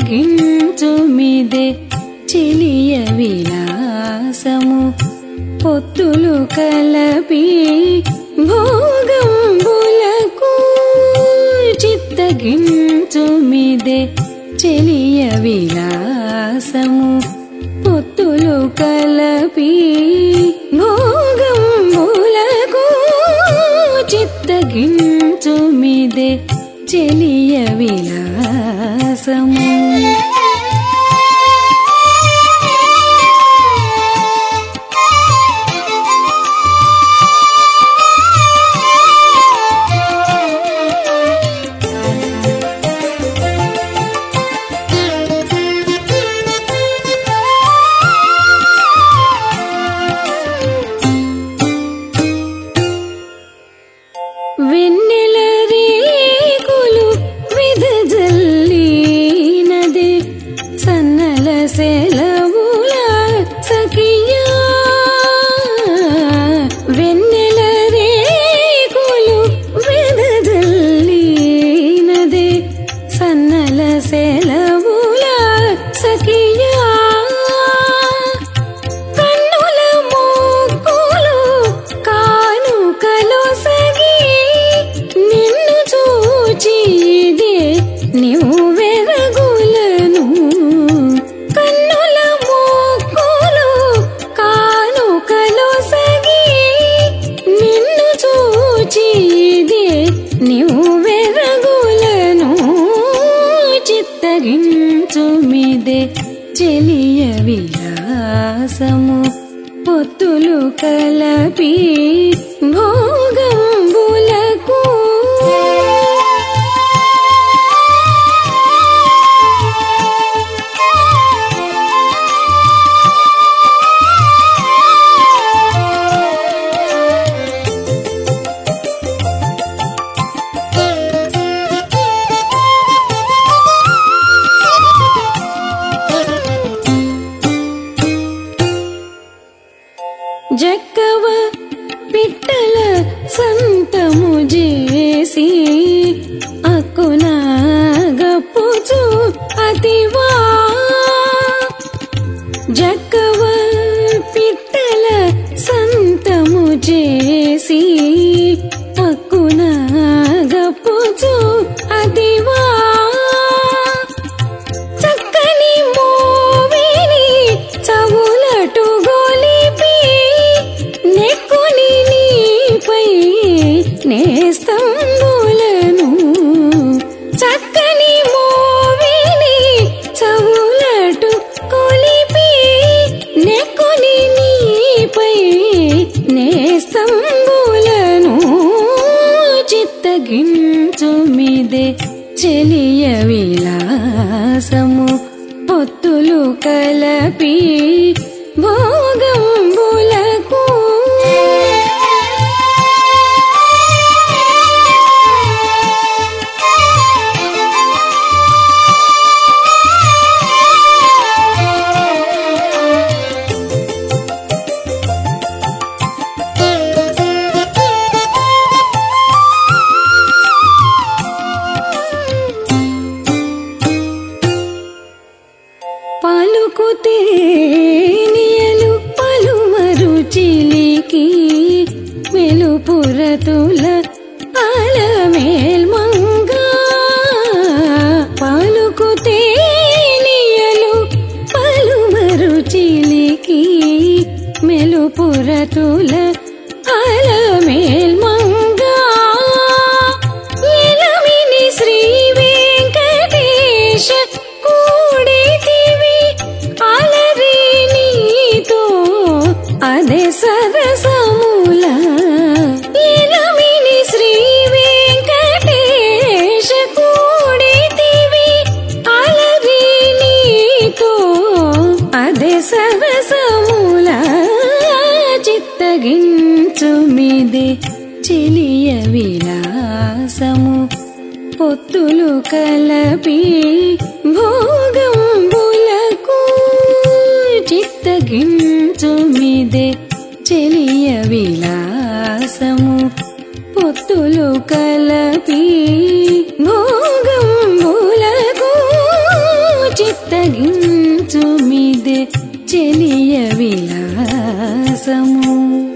చిత్తగించుమిదే చెలియ విలాసము పొత్తులు కలపి భోగంబులకు చిత్తగించుమిదే చెలియ విలాసము పొత్తులు కలపి భోగంబులకు చిత్తగించుమిదే చెలియ విలాసము వెన్నెల రేకులు విదజల్లినదే సన్నల సెలవుల సఖియా వెన్నెల రేకులు విదజల్లినదే సన్నల సెలవుల సఖియా కన్నుల మోక్కులు కానుకలో సగి నిన్ను చూచిదే నీవు వెరగులను కన్నుల మోక్కులు కానుకలో సగి నిన్ను చూచిదే నీవు వెరగులను చిత్తగించుమిదే చెలియ విలాసము పొత్తులు కలపి భోగంబులకు జక్కవ పిట్టల సంతము చేసి అక్కున గప్పుచు అతివా జక్కవ పిట్టల సంతము చేసి అక్కున గప్పుచు అతివా చక్కని మోవిని చవులటు గొలిపి నెక్కుని నీపై నేస్తంబులను చక్కని మోవిని చవులటు కొలిపి నెక్కుని నీపై నేస్తంబులను చిత్తగించుమిదే చెలియ విలాసము పొత్తులు కలపి భోగంబులకు పలుకుతే నియలు పలుమరు చిలికి మెలుపురతుల అలమేల్ మంగా పలుకుతే నియలు పలుమరు చిలికి మెలుపురతుల అలమేల్ మంగా ఎలమిని శ్రీ వెంకటేశ కూడితివి అలరి నీతో అదే సరసముల ఎలమిని శ్రీ వెంకటేశ కూడితివి అలరి నీతో అదే సరసముల చిత్తగించుమిదే చెలియ విలాసము పొత్తులు కలపి భోగంబులకు చిత్తగించుమిదే చెలియ విలాసము పొత్తులు కలపి భోగంబులకు పొలగించుమిదే చెలియ విలాసము